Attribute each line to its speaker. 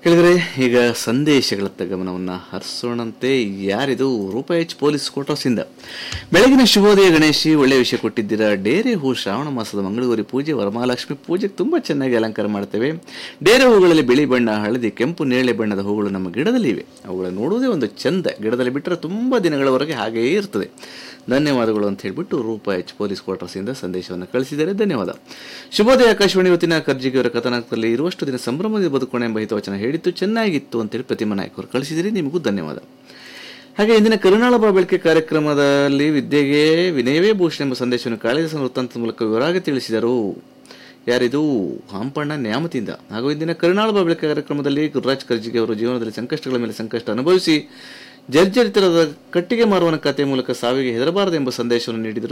Speaker 1: ಕೇಳಿದ್ರೆ ಈಗ ಸಂದೇಶಗಳತ್ತ ಗಮನವನ್ನು ಹರಿಸೋಣಂತೆ ಯಾರಿದು ರೂಪ ಎಚ್ ಪೊಲೀಸ್ ಕ್ವಾರ್ಟರ್ಸಿಂದ ಬೆಳಗಿನ ಶುಭೋದಯ ಗಣೇಶಿ ಒಳ್ಳೆಯ ವಿಷಯ ಕೊಟ್ಟಿದ್ದೀರಾ ಡೇರೆ ಹೂ ಶ್ರಾವಣ ಮಾಸದ ಮಂಗಳಗೌರಿ ಪೂಜೆ ವರಮಹಾಲಕ್ಷ್ಮಿ ಪೂಜೆಗೆ ತುಂಬ ಚೆನ್ನಾಗಿ ಅಲಂಕಾರ ಮಾಡ್ತೇವೆ ಡೇರೆ ಹೂಗಳಲ್ಲಿ ಬಿಳಿ ಬಣ್ಣ ಹಳದಿ ಕೆಂಪು ನೇರಳೆ ಬಣ್ಣದ ಹೂಗಳು ನಮ್ಮ ಗಿಡದಲ್ಲಿ ಇವೆ ಅವುಗಳ ನೋಡುವುದೇ ಒಂದು ಚಂದ ಗಿಡದಲ್ಲಿ ಬಿಟ್ಟರೆ ತುಂಬ ದಿನಗಳವರೆಗೆ ಹಾಗೆಯೇ ಇರ್ತದೆ ಧನ್ಯವಾದಗಳು ಅಂತ ಹೇಳ್ಬಿಟ್ಟು ರೂಪ ಎಚ್ ಪೊಲೀಸ್ ಕ್ವಾರ್ಟರ್ಸಿಂದ ಸಂದೇಶವನ್ನು ಕಳಿಸಿದ್ದಾರೆ ಧನ್ಯವಾದ ಶುಭೋದಯ ಆಕಾಶವಾಣಿ ಇವತ್ತಿನ ಕರ್ಜಿಗಿಯವರ ಕಥನಕದಲ್ಲಿ ಇರುವಷ್ಟು ದಿನ ಸಂಭ್ರಮದ ಬದುಕೋಣ ಎಂಬ ಹಿತವಚನ ಹೇಳಿತ್ತು ಚೆನ್ನಾಗಿತ್ತು ಅಂತೇಳಿ ಪ್ರತಿಮಾ ನಾಯಕ್ ಅವರು ಕಳಿಸಿದಿರಿ ನಿಮಗೂ ಧನ್ಯವಾದ ಹಾಗೆ ಇಂದಿನ ಕರುನಾಳ ಬಾ ಬೆಳಕೆ ಕಾರ್ಯಕ್ರಮದಲ್ಲಿ ವಿದ್ಯೆಗೆ ವಿನಯವೇ ಭೂಷಣ ಎಂಬ ಸಂದೇಶವನ್ನು ಕಾಳಿದಾಸನ ವೃತ್ತಾಂತದ ಮೂಲಕ ವಿವರಾಗಿ ತಿಳಿಸಿದರು ಯಾರಿದು ಹಂಪಣ್ಣ ನ್ಯಾಮತಿಯಿಂದ ಹಾಗೂ ಇಂದಿನ ಕರುನಾಳ ಬಾ ಬೆಳಕೆ ಕಾರ್ಯಕ್ರಮದಲ್ಲಿ ಗುರುರಾಜ್ ಕರ್ಜಿಗೆ ಅವರು ಜೀವನದಲ್ಲಿ ಸಂಕಷ್ಟಗಳ ಮೇಲೆ ಸಂಕಷ್ಟ ಅನುಭವಿಸಿ ಜರ್ಜರಿತರದ ಕಟ್ಟಿಗೆ ಮಾರುವನ ಕಥೆ ಮೂಲಕ ಸಾವಿಗೆ ಹೆದರಬಾರದು ಎಂಬ ಸಂದೇಶವನ್ನು ನೀಡಿದರು